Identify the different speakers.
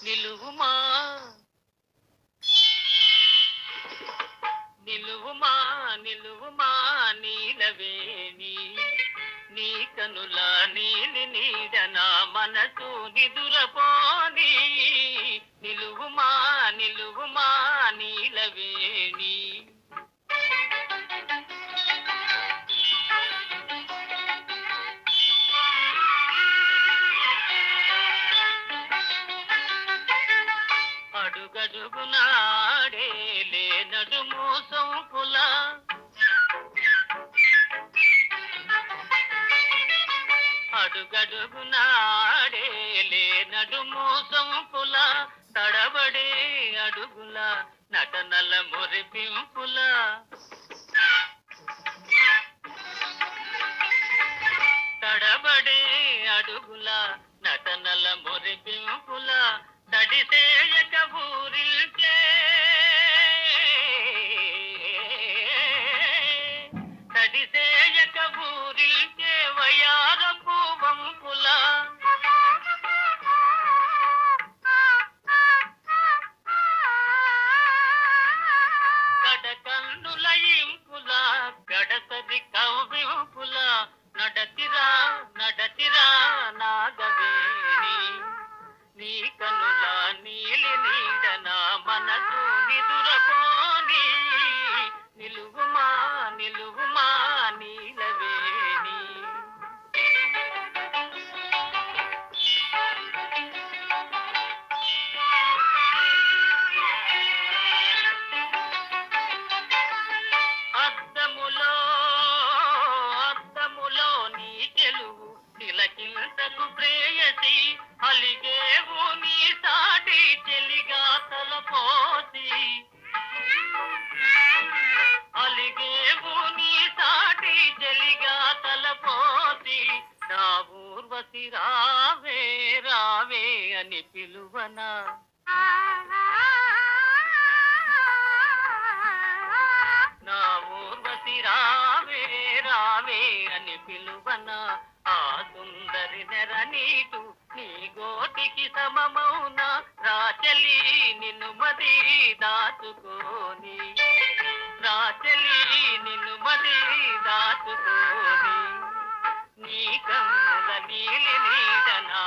Speaker 1: నిలువుమా నిలువుమా నిలువుమా నీలవేణి నీ కనుల నీలి నీడ నా మనసు నిదురపోని నిలువుమా నిలువుమా నీలవేణి అడుగడుగునాడే లేనడుము సొంపుల అడుగడుగునాడే లేనడుము సొంపుల తడబడే అడుగుల నటనల మురిపింపుల తడబడే అడుగుల నటనల మురిపింపుల తడిసేయక ఊరిల్చే తడిసేయక ఊరిల్చే వయారపు వంపుల కడకన్నుల ఇంపుల గడసది కవ్వింపుల నడతిరా నడతిరా నాగవేణి నీ కనుల నీలి నీడ నా మనసు నిదురపోని నిలువుమా నిలువుమా నీలవేణి అద్దములో అద్దములో నీ తెలుగు తిలకింతకు ప్రేయసి అలిగేవు నీ సాటి చెలిగా తలపోసి అలిగేవు నీ సాటి చెలిగా తలపోసి నా ఊర్వశి రావే రావే అని పిలువనా నా ఊర్వశి రావే రావే అని పిలువన ఆ సుందరి నెర నీటు నీ గోటికి సమమౌన రాచలి నిన్ను మది దాచుకోని రాచలి నిన్ను మది దాచుకోని నీ కమ్ముల నీలి నీడ నా